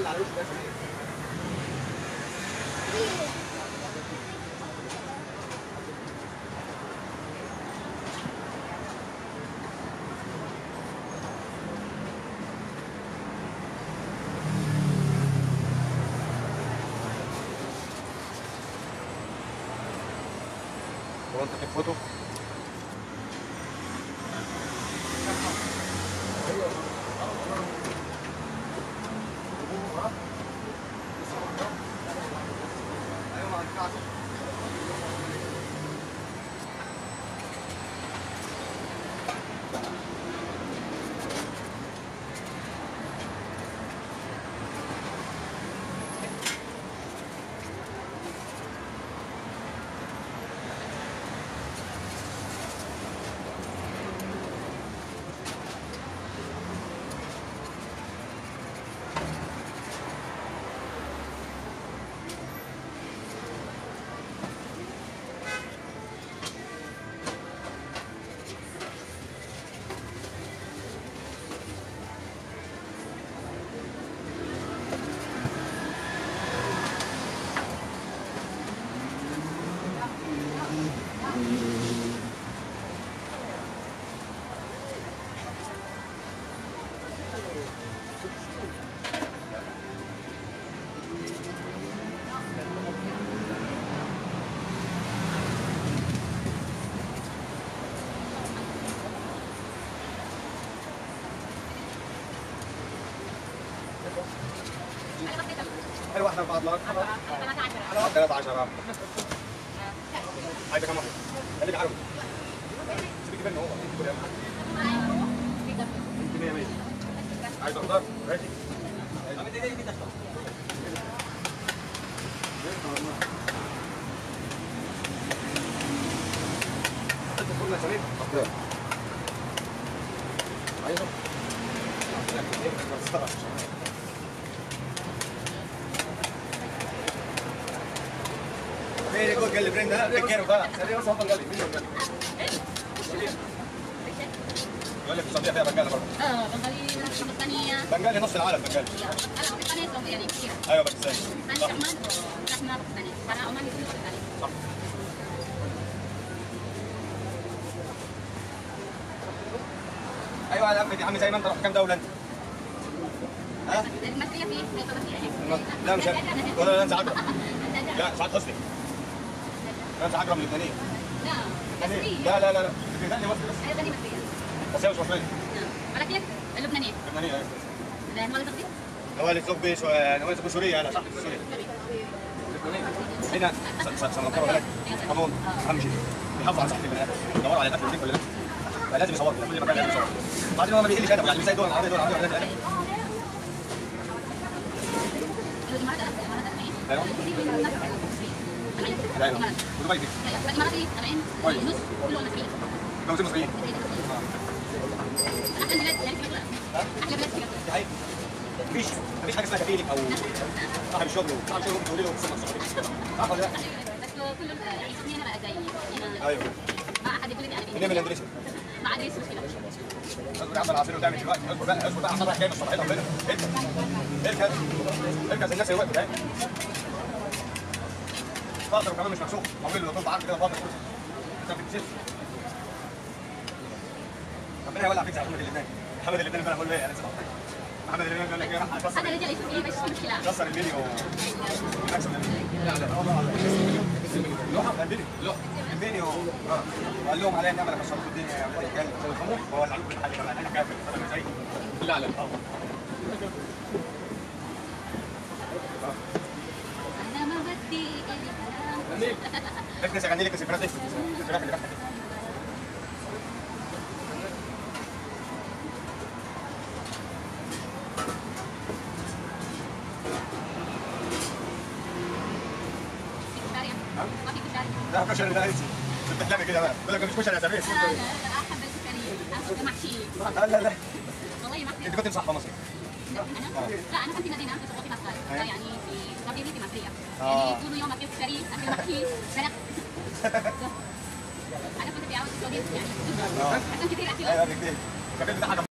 اللي على وش ده هو انت في فوتو حلو واحدة بعض لك 13 هاي كم واحدة خليك عربي سيبك منه هو انت كل يوم انت 100 100 عايز اخضر ماشي انت كلنا سليم اخضر عايزه Very good, girl. Brenda, take care of her. سريع بس هفضل قلبي. يقول لك السعودية فيها بنجالة برضه. اه بنغالي من الثانية بنجالي نص العالم بنجالي. انا باكستانية سعودية كثير ايوه باكستاني. انا صح عمان احنا باكستانية انا عماني كله باكستاني صح. ايوه انا أمك يا عمي زي ما انت رحت كام دولة انت؟ ها؟ المصرية فيه لا مش أنا. ولا لا انت عجرم. لا سعاد حسني. لا انت عجرم لبنانية. لا مصرية لا لا لا لا. لبنانية مصري بس. ايضا مصرية بس هي مش مصرية. نعم ولكن لبنانية لبنانية ايوه. لا نوال قصدي نوال زوبي شو- نوال زوبي سورية انا صح سورية. هنا سنطروا هناك قانون اهم شيء بيحافظوا على صحه البني ادم يدوروا على الاكل والدين كل ده فلازم يصوروا في كل مكان لازم يصوروا بعدين هو ما بيقلش ادب يعني مش زي الدول العربيه الدول العربيه ولاد الادب الامارات الامارات ايوه لا ايوه ودبي دي الاماراتي تبعين كويس. نص كله مصريين جوزين مصريين احلى بلاد يعني في احلى بلاد في دي حقيقة مفيش مفيش حاجه اسمها كفيلك او صاحب الشغل صاحب الشغل ممكن تقولي له قصه مصريه صح ولا لا؟ بس كل يعني سنين بقى جاي هنا ايوه ما حد يقول لي منين من يعني الاندونيسيا ما عاد يسوي كده اصبر يا عم العصير قدامي دلوقتي اصبر بقى اصبر بقى حصل لك كام الصبح ربنا اركز اركز اركز الناس اللي واقفه اهي فاضل وكمان مش مكسوف عامل له طول عرض كده فاضل انت بتسف ربنا يولع فيك زي محمد اللبناني محمد اللبناني انا بقول ايه انا لسه محمد اللبناني بيقول لك ايه راح انا اكسر رجلي يشوف فيه بس مش مشكله كسر الفيديو اكسر لا لا لوحه الفيديو لوحه الفيديو اه وقال لهم عليا نعمل كسرت الدنيا يا رجال هو اللي عليكم الحل كمان انا كافر انا زي لا لا انا ما بدي الكلام احنا اغني لك الذكريات دي الذكريات اللي راحت دي كشاري ما في كشاري لا كشري ده انسي بتحلمي كده بقى بقول لك مش كشري يا سريس لا لا لا احب الكشاري احب محشي لا لا لا والله محشي انت كنت مصحى مصري انا لا انا كنت مدينه في صوتي مصر يعني في قبيلتي مصريه آه. يعني طول اليوم اكل كشري اكل محشي سلق انا كنت في عاوز السعوديه يعني عشان كثير اكل ايوه كتير كان ده حاجه